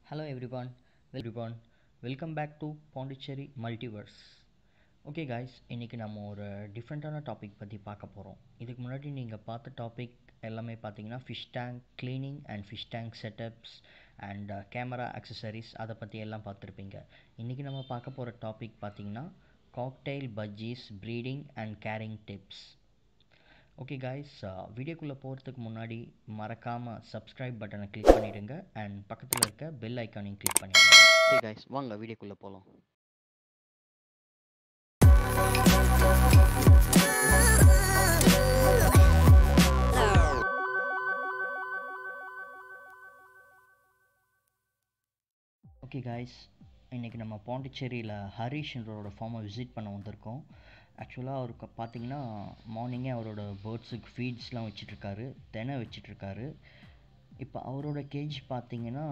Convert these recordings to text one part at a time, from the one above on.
Hello everyone, everyone. Welcome back to Pondicherry multiverse okay guys இன்றைக்கி நம்ம ஒரு டிஃப்ரெண்ட்டான டாபிக் பற்றி பார்க்க போகிறோம் இதுக்கு முன்னாடி நீங்கள் பார்த்த டாபிக் எல்லாமே பார்த்தீங்கன்னா fish tank cleaning and fish tank setups and camera accessories அதை பற்றி எல்லாம் பார்த்துருப்பீங்க இன்றைக்கி நம்ம பார்க்க போகிற டாபிக் பார்த்தீங்கன்னா cocktail budgies breeding and caring tips okay guys வீடியோக்குள்ளே போகிறதுக்கு முன்னாடி மறக்காமல் சப்ஸ்கிரைப் பட்டனை கிளிக் பண்ணிவிடுங்க அண்ட் பக்கத்தில் இருக்க பெல் ஐக்கானையும் கிளிக் பண்ணிவிடுங்க ஓகே காய்ஸ் வாங்க வீடியோக்குள்ளே போகலாம் ஓகே காய்ஸ் இன்றைக்கி நம்ம பாண்டிச்சேரியில் ஹரிஷ்ன்றவரோட ஃபார்மை விசிட் பண்ண வந்திருக்கோம் ஆக்சுவலாக அவருக்கு பார்த்தீங்கன்னா மார்னிங்கே அவரோட பேர்ட்ஸுக்கு ஃபீட்ஸ்லாம் வச்சிட்ருக்காரு தினை வச்சிட்ருக்காரு இப்போ அவரோட கேஜ் பார்த்தீங்கன்னா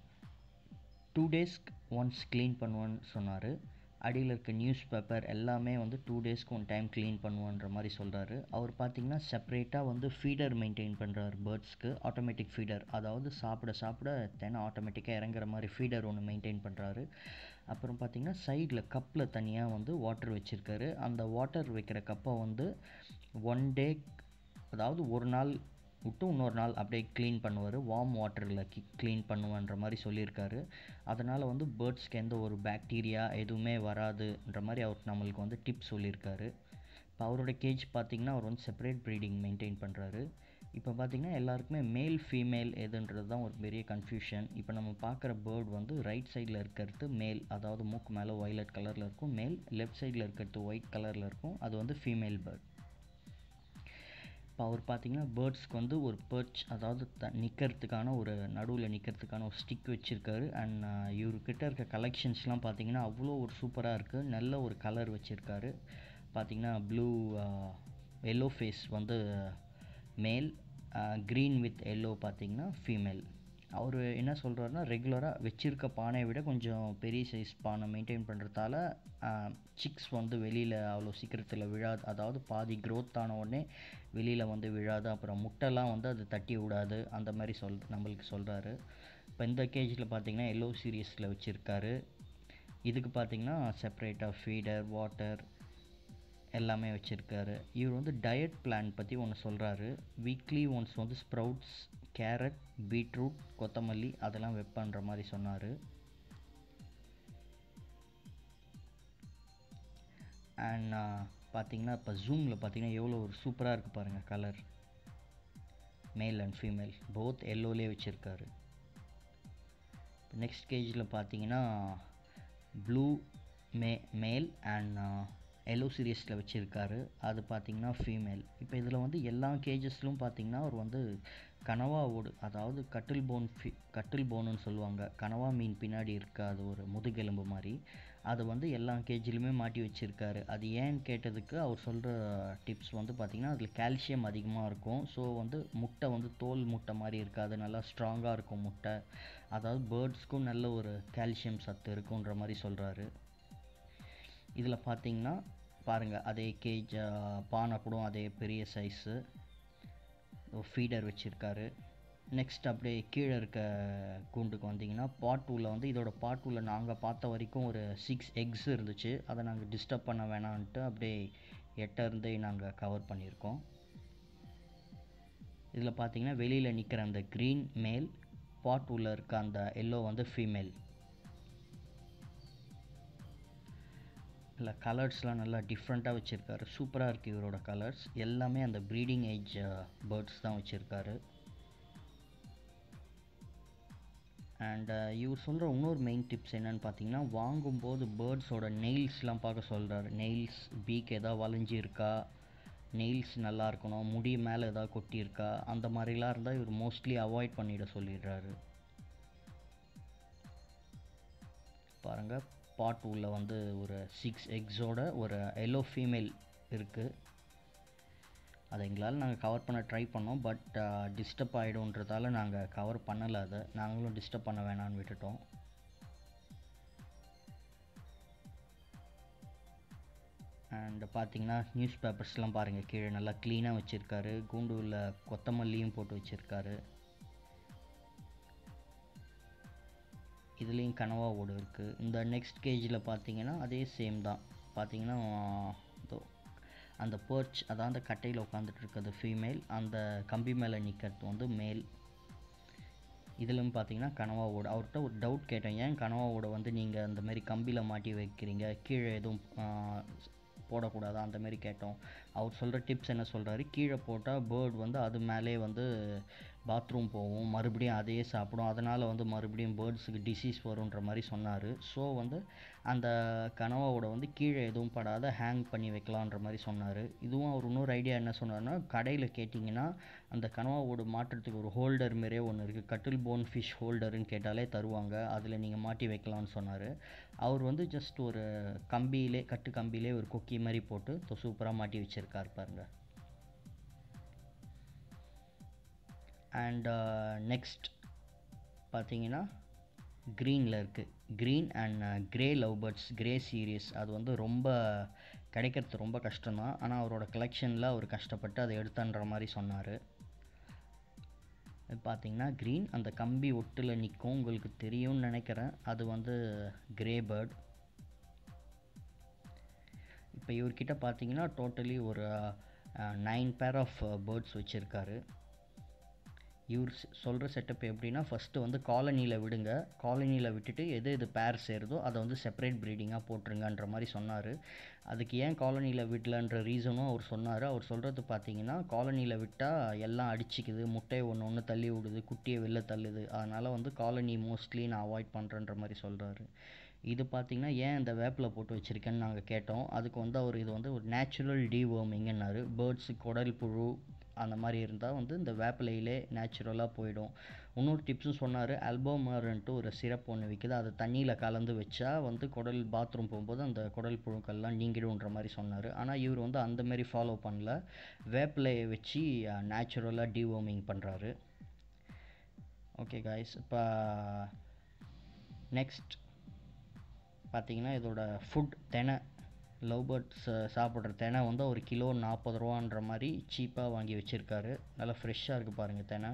டூ டேஸ்க்கு ஒன்ஸ் க்ளீன் பண்ணுவேன்னு சொன்னார் அடியில் இருக்க நியூஸ் பேப்பர் எல்லாமே வந்து டூ டேஸ்க்கு ஒன் டைம் க்ளீன் பண்ணுவோன்ற மாதிரி சொல்கிறாரு அவர் பார்த்தீங்கன்னா செப்பரேட்டாக வந்து ஃபீடர் மெயின்டைன் பண்ணுறாரு பேர்ட்ஸ்க்கு ஆட்டோமேட்டிக் ஃபீடர் அதாவது சாப்பிட சாப்பிட தெனை ஆட்டோமேட்டிக்காக இறங்குற மாதிரி ஃபீடர் ஒன்று மெயின்டைன் பண்ணுறாரு அப்புறம் பார்த்திங்கன்னா சைடில் கப்பில் தனியாக வந்து வாட்டர் வச்சுருக்காரு அந்த வாட்டர் வைக்கிற கப்பை வந்து ஒன் டே அதாவது ஒரு நாள் விட்டு இன்னொரு நாள் அப்படியே க்ளீன் பண்ணுவார் வார்ம் வாட்டரில் கி க்ளீன் பண்ணுவேன்ற மாதிரி சொல்லியிருக்காரு அதனால் வந்து பேர்ட்ஸ்க்கு எந்த ஒரு பாக்டீரியா எதுவுமே வராதுன்ற மாதிரி அவர் நம்மளுக்கு வந்து டிப்ஸ் சொல்லியிருக்காரு இப்போ அவரோட கேஜ் பார்த்திங்கன்னா அவர் வந்து செப்பரேட் ப்ரீடிங் மெயின்டைன் பண்ணுறாரு இப்போ பார்த்திங்கன்னா எல்லாருக்குமே மேல் ஃபீமேல் எதுன்றது தான் ஒரு பெரிய கன்ஃபியூஷன் இப்போ நம்ம பார்க்குற பேர்ட் வந்து ரைட் சைடில் இருக்கிறது மேல் அதாவது மூக்கு மேலே ஒய்லட் கலரில் இருக்கும் மேல் லெஃப்ட் சைடில் இருக்கிறது ஒயிட் கலரில் இருக்கும் அது வந்து ஃபீமேல் பேர்ட் இப்போ அவர் பார்த்தீங்கன்னா பேர்ட்ஸ்க்கு வந்து ஒரு பர்ச் அதாவது த நிற்கிறதுக்கான ஒரு நடுவில் நிற்கிறதுக்கான ஒரு ஸ்டிக் வச்சுருக்காரு அண்ட் இவர்கிட்ட இருக்க கலெக்ஷன்ஸ்லாம் பார்த்தீங்கன்னா அவ்வளோ ஒரு சூப்பராக இருக்குது நல்ல ஒரு கலர் வச்சுருக்காரு பார்த்தீங்கன்னா ப்ளூ எல்லோ ஃபேஸ் வந்து மேல் க்ரீன் வித் எல்லோ பார்த்தீங்கன்னா ஃபீமேல் அவர் என்ன சொல்கிறாருன்னா ரெகுலராக வச்சுருக்க பானையை விட கொஞ்சம் பெரிய சைஸ் பானை மெயின்டைன் பண்ணுறதால சிக்ஸ் வந்து வெளியில் அவ்வளோ சீக்கிரத்தில் விழாது அதாவது பாதி க்ரோத் ஆன உடனே வெளியில் வந்து விழாது அப்புறம் முட்டைலாம் வந்து அது தட்டி விடாது அந்த மாதிரி சொல் நம்மளுக்கு சொல்கிறாரு இப்போ இந்த கேஜில் பார்த்தீங்கன்னா எல்லோ சீரியஸில் வச்சுருக்காரு இதுக்கு பார்த்தீங்கன்னா செப்பரேட்டாக ஃபீடர் வாட்டர் எல்லாமே வச்சுருக்காரு இவர் வந்து டயட் பிளான் பற்றி ஒன்று சொல்கிறாரு வீக்லி ஒன்ஸ் வந்து ஸ்ப்ரவுட்ஸ் கேரட் பீட்ரூட் கொத்தமல்லி அதெல்லாம் வைப்பன்ற மாதிரி சொன்னார் அண்ட் பார்த்தீங்கன்னா இப்போ ஜூமில் பார்த்தீங்கன்னா எவ்வளோ ஒரு சூப்பராக இருக்குது பாருங்கள் colour male and female both எல்லோலே வச்சுருக்காரு நெக்ஸ்ட் கேஜில் பார்த்தீங்கன்னா blue May male and yellow சீரியஸில் வச்சுருக்காரு அது பார்த்திங்கன்னா ஃபீமேல் இப்போ இதில் வந்து எல்லா கேஜஸ்லும் பார்த்திங்கன்னா அவர் வந்து கனவா ஓடு அதாவது கட்டில் போன் ஃபி கட்டில் போனுன்னு சொல்லுவாங்க கனவா மீன் பின்னாடி இருக்க அது ஒரு முதுகெலும்பு மாதிரி அது வந்து எல்லா கேஜிலுமே மாட்டி வச்சுருக்காரு அது ஏன்னு கேட்டதுக்கு அவர் சொல்கிற டிப்ஸ் வந்து பார்த்திங்கன்னா அதில் கால்சியம் அதிகமாக இருக்கும் ஸோ வந்து முட்டை வந்து தோல் முட்டை மாதிரி இருக்காது நல்லா ஸ்ட்ராங்காக இருக்கும் முட்டை அதாவது பேர்ட்ஸ்க்கும் நல்ல ஒரு கால்சியம் சத்து இருக்குன்ற மாதிரி சொல்கிறாரு இதில் பார்த்தீங்கன்னா பாருங்கள் அதே கேஜ் பானை கூட அதே பெரிய சைஸு ஃபீடர் வச்சுருக்காரு நெக்ஸ்ட் அப்படியே கீழே இருக்க கூண்டுக்கு வந்தீங்கன்னா பார்ட் டூவில் வந்து இதோட பார்ட் டூவில் நாங்கள் பார்த்த வரைக்கும் ஒரு சிக்ஸ் எக்ஸ் இருந்துச்சு அதை நாங்கள் டிஸ்டர்ப் பண்ண வேணான்ட்டு அப்படியே எட்டேருந்தே நாங்கள் கவர் பண்ணியிருக்கோம் இதில் பார்த்தீங்கன்னா வெளியில் நிற்கிற அந்த க்ரீன் மேல் பார்ட் டூவில் இருக்க அந்த எல்லோ வந்து ஃபீமேல் இல்லை கலர்ஸ்லாம் நல்லா டிஃப்ரெண்ட்டாக வச்சுருக்காரு சூப்பராக இருக்குது இவரோட கலர்ஸ் எல்லாமே அந்த ப்ரீடிங் ஏஜ் பேர்ட்ஸ் தான் வச்சுருக்காரு அண்ட் இவர் சொல்கிற இன்னொரு மெயின் டிப்ஸ் என்னென்னு பார்த்தீங்கன்னா வாங்கும்போது பேர்ட்ஸோட நெயில்ஸ்லாம் பார்க்க சொல்கிறாரு நெயில்ஸ் பீக் எதாவது வளைஞ்சி இருக்கா நெயில்ஸ் நல்லா இருக்கணும் முடி மேலே எதாவது கொட்டியிருக்கா அந்த மாதிரிலாம் இருந்தால் இவர் மோஸ்ட்லி அவாய்ட் பண்ணிட சொல்லிடுறாரு பாருங்கள் பார்ட் டூவில் வந்து ஒரு சிக்ஸ் எக்ஸோட ஒரு எல்லோ ஃபீமேல் இருக்குது அதை எங்களால் நாங்கள் கவர் பண்ண ட்ரை பண்ணோம் பட் டிஸ்டர்ப் ஆகிடும்ன்றதால நாங்கள் கவர் பண்ணலை அதை நாங்களும் டிஸ்டர்ப் பண்ண வேணான்னு விட்டுட்டோம் அண்ட் பார்த்தீங்கன்னா நியூஸ் பேப்பர்ஸ்லாம் பாருங்கள் கீழே நல்லா க்ளீனாக வச்சுருக்காரு கூண்டுவில் கொத்தமல்லியும் போட்டு வச்சுருக்காரு இதுலேயும் கனவா ஓடு இருக்குது இந்த நெக்ஸ்ட் கேஜில் பார்த்தீங்கன்னா அதே சேம் தான் பார்த்தீங்கன்னா இதோ அந்த பர்ச் அதான் அந்த கட்டையில் உட்காந்துட்டு இருக்கிறது ஃபீமேல் அந்த கம்பி மேலே நிற்கிறது வந்து மேல் இதிலும் பார்த்தீங்கன்னா கனவா ஓடு அவர்கிட்ட ஒரு டவுட் கேட்டேன் ஏன் கனவா ஓடை வந்து நீங்கள் அந்த மாதிரி கம்பியில் மாட்டி வைக்கிறீங்க கீழே எதுவும் ஆ, போடக்கூடாதா அந்த மாதிரி கேட்டோம் அவர் சொல்கிற டிப்ஸ் என்ன சொல்கிறாரு கீழே போட்டால் பேர்ட் வந்து அது மேலே வந்து பாத்ரூம் போகும் மறுபடியும் அதையே சாப்பிடும் அதனால் வந்து மறுபடியும் பேர்ட்ஸுக்கு டிசீஸ் வருன்ற மாதிரி சொன்னார் ஸோ வந்து அந்த கனவாவோட வந்து கீழே எதுவும் படாத ஹேங் பண்ணி வைக்கலான்ற மாதிரி சொன்னார் இதுவும் அவர் இன்னொரு ஐடியா என்ன சொன்னார்னா கடையில் கேட்டிங்கன்னா அந்த கனவாவோட மாட்டுறதுக்கு ஒரு ஹோல்டர் மாரியே ஒன்று இருக்குது கட்டில் போன் ஃபிஷ் ஹோல்டர்னு கேட்டாலே தருவாங்க அதில் நீங்கள் மாட்டி வைக்கலாம்னு சொன்னார் அவர் வந்து ஜஸ்ட் ஒரு கம்பியிலே கட்டு கம்பியிலே ஒரு கொக்கி மாதிரி போட்டு சூப்பராக மாட்டி வச்சுருக்கார் பாருங்க அண்ட் நெக்ஸ்ட் பார்த்தீங்கன்னா க்ரீனில் இருக்குது green and grey love birds grey series அது வந்து ரொம்ப கிடைக்கிறது ரொம்ப கஷ்டம்தான் ஆனால் அவரோட கலெக்ஷனில் அவர் கஷ்டப்பட்டு அதை எடுத்தான்ற மாதிரி சொன்னார் பார்த்தீங்கன்னா க்ரீன் அந்த கம்பி ஒட்டில் நிற்கும் உங்களுக்கு தெரியும்னு நினைக்கிறேன் அது வந்து க்ரே பேர்ட் இப்போ இவர்கிட்ட பார்த்தீங்கன்னா டோட்டலி ஒரு நைன் பேர் ஆஃப் பேர்ட்ஸ் வச்சுருக்காரு இவர் சொல்கிற செட்டப் எப்படின்னா ஃபஸ்ட்டு வந்து காலனியில் விடுங்க காலனியில் விட்டுட்டு எது எது பேர் சேருதோ அதை வந்து செப்பரேட் ப்ரீடிங்காக போட்டுருங்கன்ற மாதிரி சொன்னார் அதுக்கு ஏன் காலனியில் விடலன்ற ரீசனும் அவர் சொன்னார் அவர் சொல்கிறது பார்த்தீங்கன்னா காலனியில் விட்டால் எல்லாம் அடிச்சிக்குது முட்டையை ஒன்று ஒன்று தள்ளி விடுது குட்டியை வெளில தள்ளுது அதனால் வந்து காலனி மோஸ்ட்லி நான் அவாய்ட் பண்ணுறேன்ற மாதிரி சொல்கிறாரு இது பார்த்தீங்கன்னா ஏன் இந்த வேப்பில் போட்டு வச்சுருக்கேன்னு நாங்கள் கேட்டோம் அதுக்கு வந்து அவர் இது வந்து ஒரு நேச்சுரல் டீவர்மிங்னாரு பேர்ட்ஸு குடல் புழு அந்த மாதிரி இருந்தால் வந்து இந்த வேப்பிலையிலே நேச்சுரலாக போயிடும் இன்னொரு டிப்ஸும் சொன்னார் அல்போமர்ன்ட்டு ஒரு சிரப் ஒன்று விற்கிது அதை தண்ணியில் கலந்து வச்சா வந்து குடல் பாத்ரூம் போகும்போது அந்த குடல் புழுக்கள்லாம் நீங்கிடும்ன்ற மாதிரி சொன்னார் ஆனால் இவர் வந்து அந்த மாதிரி ஃபாலோ பண்ணல வேப்பிலையை வச்சு நேச்சுரலாக டீவர்மிங் பண்ணுறாரு ஓகே காய்ஸ் இப்போ நெக்ஸ்ட் பார்த்தீங்கன்னா இதோட ஃபுட் தெனை லவ் பேர்ட்ஸ் சாப்பிட்ற தெனை வந்து ஒரு கிலோ நாற்பது ரூபான்ற மாதிரி சீப்பாக வாங்கி வச்சுருக்காரு நல்லா ஃப்ரெஷ்ஷாக இருக்குது பாருங்கள் தெனை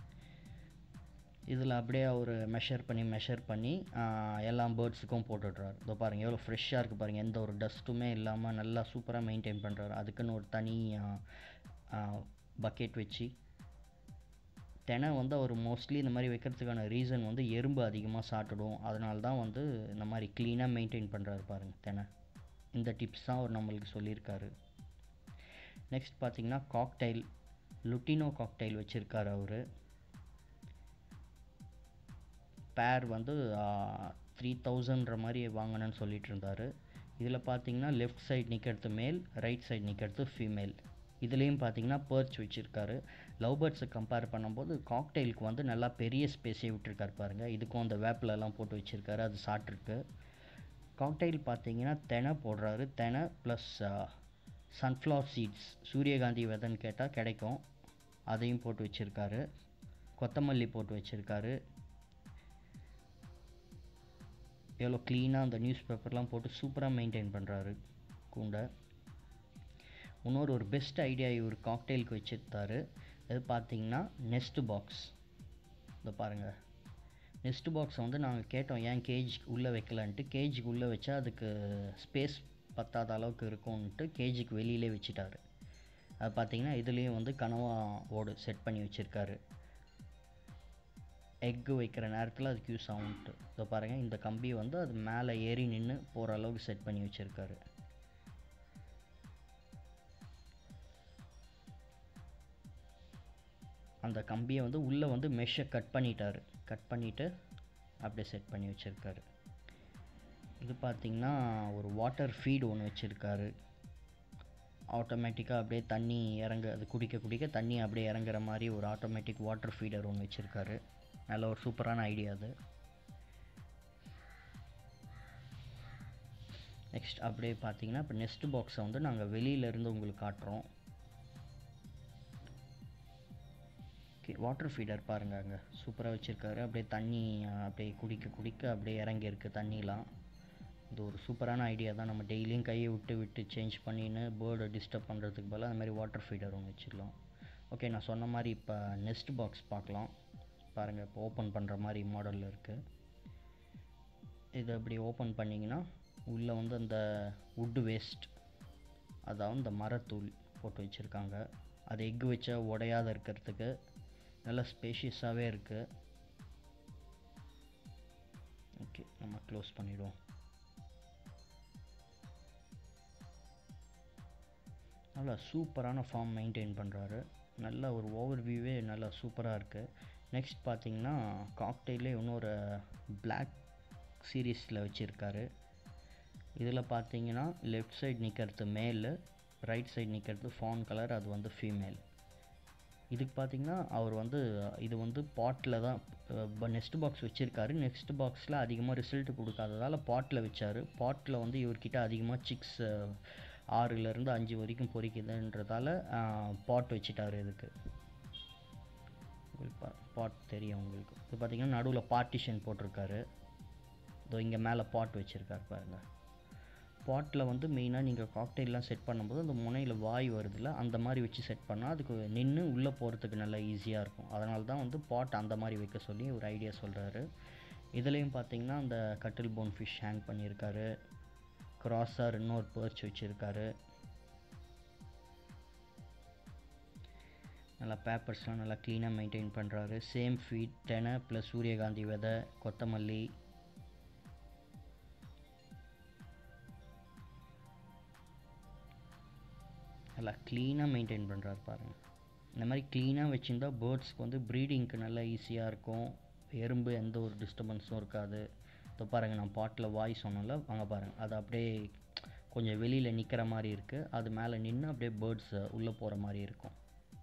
இதில் அப்படியே அவர் மெஷர் பண்ணி மெஷர் பண்ணி ஆஹ், எல்லா பேர்ட்ஸுக்கும் போட்டுடுறாரு இதோ பாருங்கள் எவ்வளோ ஃப்ரெஷ்ஷாக இருக்குது பாருங்கள் எந்த ஒரு டஸ்ட்டுமே இல்லாமல் நல்லா சூப்பராக மெயின்டைன் பண்ணுறாரு அதுக்குன்னு ஒரு தனி பக்கெட் வச்சு தெனை வந்து அவர் மோஸ்ட்லி இந்த மாதிரி வைக்கிறதுக்கான ரீசன் வந்து எறும்பு அதிகமாக சாப்பிடும் அதனால தான் வந்து இந்த மாதிரி க்ளீனாக மெயின்டைன் பண்ணுறாரு பாருங்கள் தெனை இந்த டிப்ஸ் தான் அவர் நம்மளுக்கு சொல்லியிருக்காரு நெக்ஸ்ட் பார்த்தீங்கன்னா காக்டைல் லுட்டினோ காக்டைல் வச்சுருக்காரு அவர் பேர் வந்து த்ரீ தௌசண்ட்ற மாதிரி வாங்கணும்னு சொல்லிட்டு இருந்தார் இதில் பார்த்தீங்கன்னா லெஃப்ட் சைடு நிற்கிறது மேல் ரைட் சைடு நிற்கிறது ஃபீமேல் இதுலேயும் பார்த்தீங்கன்னா பர்ச் வச்சுருக்காரு லவ் பேர்ட்ஸை கம்பேர் பண்ணும்போது காக்டெயிலுக்கு வந்து நல்லா பெரிய ஸ்பேஸே விட்டுருக்காரு பாருங்கள் இதுக்கும் அந்த வேப்பிலெல்லாம் போட்டு வச்சுருக்காரு அது சாப்பிட்ருக்கு காக்டெயில் பார்த்தீங்கன்னா தெனை போடுறாரு தெனை ப்ளஸ் சன்ஃப்ளவர் சீட்ஸ் சூரியகாந்தி விதைன்னு கேட்டால் கிடைக்கும் அதையும் போட்டு வச்சுருக்காரு கொத்தமல்லி போட்டு வச்சுருக்காரு எவ்வளோ க்ளீனாக அந்த நியூஸ் பேப்பர்லாம் போட்டு சூப்பராக மெயின்டைன் பண்ணுறாரு கூண்டை இன்னொரு ஒரு பெஸ்ட் ஐடியா இவர் காக்டெயிலுக்கு வச்சுருந்தாரு அது பார்த்தீங்கன்னா நெஸ்ட் பாக்ஸ் இதை பாருங்கள் நெஸ்ட் பாக்ஸை வந்து நாங்கள் கேட்டோம் ஏன் கேஜ் உள்ளே வைக்கலான்ட்டு கேஜுக்கு உள்ளே வச்சா அதுக்கு ஸ்பேஸ் பத்தாத அளவுக்கு இருக்கும்ன்ட்டு கேஜுக்கு வெளியிலே வச்சுட்டாரு அது பார்த்தீங்கன்னா இதுலேயும் வந்து கனவா ஓடு செட் பண்ணி வச்சுருக்காரு எக்கு வைக்கிற நேரத்தில் அதுக்கு யூஸ் ஆகும்ட்டு இதை பாருங்கள் இந்த கம்பி வந்து அது மேலே ஏறி நின்று போகிற அளவுக்கு செட் பண்ணி வச்சுருக்காரு அந்த கம்பியை வந்து உள்ளே வந்து மெஷ்ஷை கட் பண்ணிட்டாரு கட் பண்ணிவிட்டு அப்படியே செட் பண்ணி வச்சுருக்காரு இது பார்த்திங்கன்னா ஒரு வாட்டர் ஃபீட் ஒன்று வச்சுருக்காரு ஆட்டோமேட்டிக்காக அப்படியே தண்ணி இறங்க அது குடிக்க குடிக்க தண்ணி அப்படியே இறங்குற மாதிரி ஒரு ஆட்டோமேட்டிக் வாட்டர் ஃபீடர் ஒன்று வச்சுருக்காரு நல்ல ஒரு சூப்பரான ஐடியா அது நெக்ஸ்ட் அப்படியே பார்த்தீங்கன்னா இப்போ நெஸ்ட் பாக்ஸை வந்து நாங்கள் வெளியிலேருந்து உங்களுக்கு காட்டுறோம் ஓகே வாட்டர் ஃபீடர் பாருங்கள் அங்கே சூப்பராக வச்சுருக்காரு அப்படியே தண்ணி அஹ், அப்படியே குடிக்க குடிக்க அப்படியே இறங்கியிருக்கு தண்ணிலாம் இது ஒரு சூப்பரான ஐடியா தான் நம்ம டெய்லியும் கையை விட்டு விட்டு சேஞ்ச் பண்ணின்னு பேர்டை டிஸ்டர்ப் பண்ணுறதுக்கு பதிலாக அந்த மாதிரி வாட்டர் ஃபீடர் ஒன்று வச்சுக்கலாம் ஓகே நான் சொன்ன மாதிரி இப்போ நெஸ்ட் பாக்ஸ் பார்க்கலாம் பாருங்கள் இப்போ ஓப்பன் பண்ணுற மாதிரி மாடலில் இருக்குது இதை இப்படி ஓப்பன் பண்ணிங்கன்னா உள்ளே வந்து அந்த வுட்டு வேஸ்ட் அதாவது இந்த மரத்தூள் போட்டு வச்சுருக்காங்க அது எக்கு வச்சா உடையாத இருக்கிறதுக்கு நல்லா ஸ்பேஷியஸாகவே இருக்குது ஓகே நம்ம க்ளோஸ் பண்ணிவிடுவோம் நல்லா சூப்பரான ஃபார்ம் மெயின்டைன் பண்ணுறாரு நல்ல ஒரு ஓவர் வியூவே நல்லா சூப்பராக இருக்குது நெக்ஸ்ட் பார்த்தீங்கன்னா காக்டெயிலே இன்னொரு பிளாக் சீரீஸில் வச்சுருக்காரு இதில் பார்த்தீங்கன்னா லெஃப்ட் சைடு நிற்கிறது மேலு ரைட் சைடு நிற்கிறது ஃபான் கலர் அது வந்து ஃபீமேல் இதுக்கு பார்த்தீங்கன்னா அவர் வந்து இது வந்து பாட்டில் தான் நெக்ஸ்ட் பாக்ஸ் வச்சுருக்காரு நெக்ஸ்ட் பாக்ஸில் அதிகமாக ரிசல்ட் கொடுக்காததால் பாட்டில் வச்சார் பாட்டில் வந்து இவர்கிட்ட அதிகமாக சிக்ஸ் ஆறுலேருந்து அஞ்சு வரைக்கும் பொறிக்குதுன்றதால பாட் வச்சுட்டாரு இதுக்கு உங்களுக்கு பாட் தெரியும் உங்களுக்கு இது பார்த்தீங்கன்னா நடுவில் பார்ட்டிஷன் போட்டிருக்காரு இதோ இங்கே மேலே பாட் வச்சுருக்காரு பாருங்கள் பாட்டில் வந்து மெயினாக நீங்கள் காக்டெயிலாம் செட் பண்ணும்போது அந்த முனையில் வாய் வருதுல்ல அந்த மாதிரி வச்சு செட் பண்ணால் அதுக்கு நின்று உள்ளே போகிறதுக்கு நல்லா ஈஸியாக இருக்கும் அதனால தான் வந்து பாட் அந்த மாதிரி வைக்க சொல்லி ஒரு ஐடியா சொல்கிறாரு இதுலேயும் பார்த்தீங்கன்னா அந்த கட்டில் போன் ஃபிஷ் ஹேங் பண்ணியிருக்காரு க்ராஸார் இன்னொரு பர்ச் வச்சுருக்காரு நல்லா பேப்பர்ஸ்லாம் நல்லா க்ளீனாக மெயின்டைன் பண்ணுறாரு சேம் ஃபீட் தெனை ப்ளஸ் சூரியகாந்தி விதை கொத்தமல்லி நல்லா க்ளீனாக மெயின்டைன் பண்ணுறாரு பாருங்கள் இந்த மாதிரி க்ளீனாக வச்சுருந்தா பேர்ட்ஸ்க்கு வந்து ப்ரீடிங்க்கு நல்லா ஈஸியாக இருக்கும் எறும்பு எந்த ஒரு டிஸ்டர்பன்ஸும் இருக்காது இப்போ பாருங்கள் நான் பாட்டில் வாய் சொன்னோம்ல அங்கே பாருங்கள் அது அப்படியே கொஞ்சம் வெளியில் நிற்கிற மாதிரி இருக்குது அது மேலே நின்று அப்படியே பேர்ட்ஸ் உள்ளே போகிற மாதிரி இருக்கும்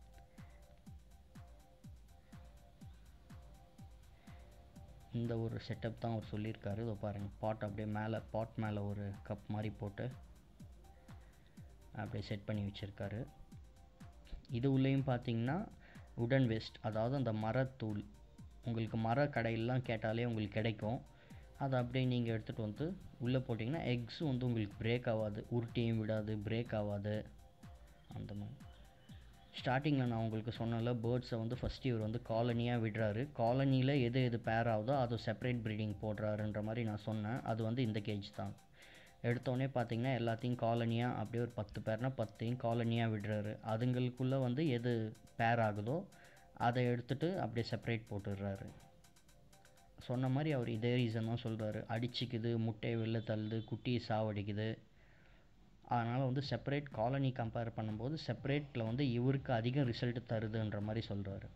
இந்த ஒரு செட்டப் தான் அவர் சொல்லியிருக்காரு இதோ பாருங்கள் பாட் அப்படியே மேலே பாட் மேலே ஒரு கப் மாதிரி போட்டு அப்படியே செட் பண்ணி வச்சுருக்காரு இது உள்ளேயும் பார்த்தீங்கன்னா உடன் வேஸ்ட் அதாவது அந்த மரத்தூள் உங்களுக்கு மர கடையிலலாம் கேட்டாலே உங்களுக்கு கிடைக்கும் அதை அப்படியே நீங்கள் எடுத்துகிட்டு வந்து உள்ளே போட்டிங்கன்னா எக்ஸ் வந்து உங்களுக்கு பிரேக் ஆகாது உருட்டியும் விடாது பிரேக் ஆகாது அந்த மாதிரி ஸ்டார்டிங்கில் நான் உங்களுக்கு சொன்னல பேர்ட்ஸை வந்து ஃபஸ்ட்டு இவர் வந்து காலனியாக விடுறாரு காலனியில் எது எது பேர் ஆகுதோ அது செப்பரேட் ப்ரீடிங் போடுறாருன்ற மாதிரி நான் சொன்னேன் அது வந்து இந்த கேஜ் தான் எடுத்தோடனே பார்த்தீங்கன்னா எல்லாத்தையும் காலனியாக அப்படியே ஒரு பத்து பேர்னா பத்தையும் காலனியாக விடுறாரு அதுங்களுக்குள்ளே வந்து எது பேர் ஆகுதோ அதை எடுத்துகிட்டு அப்படியே செப்பரேட் போட்டுடுறாரு சொன்ன மாதிரி அவர் இதே ரீசன் தான் சொல்கிறாரு அடிச்சிக்குது முட்டையை வெளில தள்ளுது குட்டியை சாவடிக்குது அதனால் வந்து செப்பரேட் காலனி கம்பேர் பண்ணும்போது செப்பரேட்டில் வந்து இவருக்கு அதிகம் ரிசல்ட் தருதுன்ற மாதிரி சொல்கிறாரு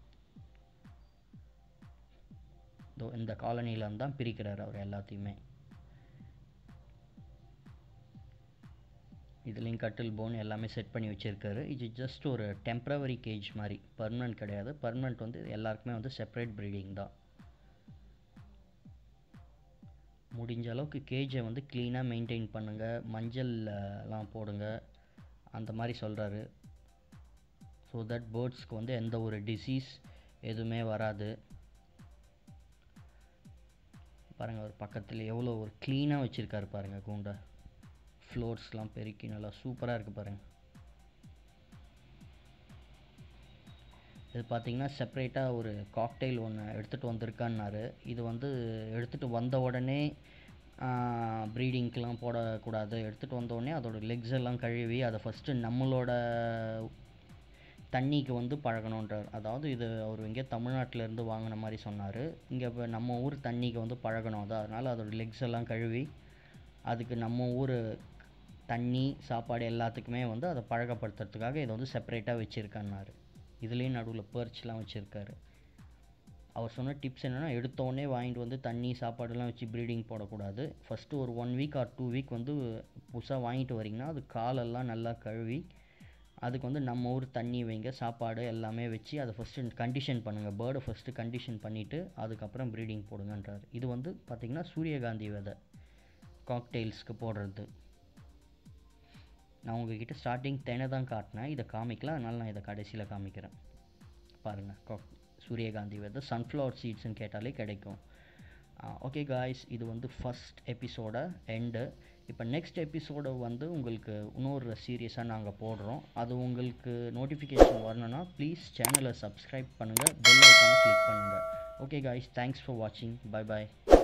இதோ இந்த காலனியில் தான் பிரிக்கிறார் அவர் எல்லாத்தையுமே இதுலேயும் கட்டில் போன் எல்லாமே செட் பண்ணி வச்சுருக்காரு இது ஜஸ்ட் ஒரு டெம்ப்ரவரி கேஜ் மாதிரி பர்மனெண்ட் கிடையாது பர்மனெண்ட் வந்து எல்லாருக்குமே வந்து செப்பரேட் ப்ரீடிங் தான் முடிஞ்ச அளவுக்கு கேஜை வந்து க்ளீனாக மெயின்டைன் பண்ணுங்கள் மஞ்சள்லாம் போடுங்க அந்த மாதிரி சொல்கிறாரு ஸோ தட் பேர்ட்ஸ்க்கு வந்து எந்த ஒரு டிசீஸ் எதுவுமே வராது பாருங்கள் ஒரு பக்கத்தில் எவ்வளோ ஒரு க்ளீனாக வச்சுருக்காரு பாருங்கள் கூண்டை ஃப்ளோர்ஸ்லாம் பெருக்கி நல்லா சூப்பராக இருக்குது பாருங்கள் இது பார்த்தீங்கன்னா செப்ரேட்டாக ஒரு காக்டெயில் ஒன்று எடுத்துகிட்டு வந்திருக்கான்னாரு இது வந்து எடுத்துகிட்டு வந்த உடனே ப்ரீடிங்க்கெலாம் போடக்கூடாது எடுத்துகிட்டு வந்த உடனே அதோட லெக்ஸ் எல்லாம் கழுவி அதை ஃபஸ்ட்டு நம்மளோட தண்ணிக்கு வந்து பழகணுன்றார் அதாவது இது அவர் எங்கேயோ தமிழ்நாட்டிலேருந்து வாங்கின மாதிரி சொன்னார் இங்கே இப்போ நம்ம ஊர் தண்ணிக்கு வந்து பழகணும் அது அதனால் அதோட லெக்ஸ் எல்லாம் கழுவி அதுக்கு நம்ம ஊர் தண்ணி சாப்பாடு எல்லாத்துக்குமே வந்து அதை பழக்கப்படுத்துறதுக்காக இதை வந்து செப்பரேட்டாக வச்சுருக்கேன்னாரு இதுலேயும் நடுவில் பர்ச்லாம் வச்சுருக்காரு அவர் சொன்ன டிப்ஸ் என்னென்னா எடுத்தோடனே வாங்கிட்டு வந்து தண்ணி சாப்பாடுலாம் வச்சு ப்ரீடிங் போடக்கூடாது ஃபஸ்ட்டு ஒரு one week or two week வந்து புதுசாக வாங்கிட்டு வரீங்கன்னா அது காலெல்லாம் நல்லா கழுவி அதுக்கு வந்து நம்ம ஊர் தண்ணி வைங்க சாப்பாடு எல்லாமே வச்சு அதை ஃபஸ்ட்டு கண்டிஷன் பண்ணுங்கள் பேர்டை ஃபஸ்ட்டு கண்டிஷன் பண்ணிவிட்டு அதுக்கப்புறம் ப்ரீடிங் போடுங்கன்றார் இது வந்து பார்த்திங்கன்னா சூரியகாந்தி விதை காக்டெயில்ஸ்க்கு போடுறது நான் உங்ககிட்ட ஸ்டார்டிங் தெனை தான் காட்டினேன் இதை காமிக்கலாம் அதனால் நான் இதை கடைசியில் காமிக்கிறேன் பாருங்கள் காக் சூரியகாந்தி விதை சன்ஃப்ளவர் சீட்ஸ்னு கேட்டாலே கிடைக்கும் ஓகே காய்ஸ் இது வந்து ஃபஸ்ட் எபிசோட எண்டு இப்போ நெக்ஸ்ட் எபிசோடை வந்து உங்களுக்கு இன்னொரு சீரியஸாக நாங்கள் போடுறோம் அது உங்களுக்கு நோட்டிஃபிகேஷன் வரணும்னா ப்ளீஸ் சேனலை சப்ஸ்கிரைப் பண்ணுங்கள் பெல் ஐக்கானை கிளிக் பண்ணுங்கள் ஓகே காய்ஸ் தேங்க்ஸ் ஃபார் வாட்சிங் பை பாய்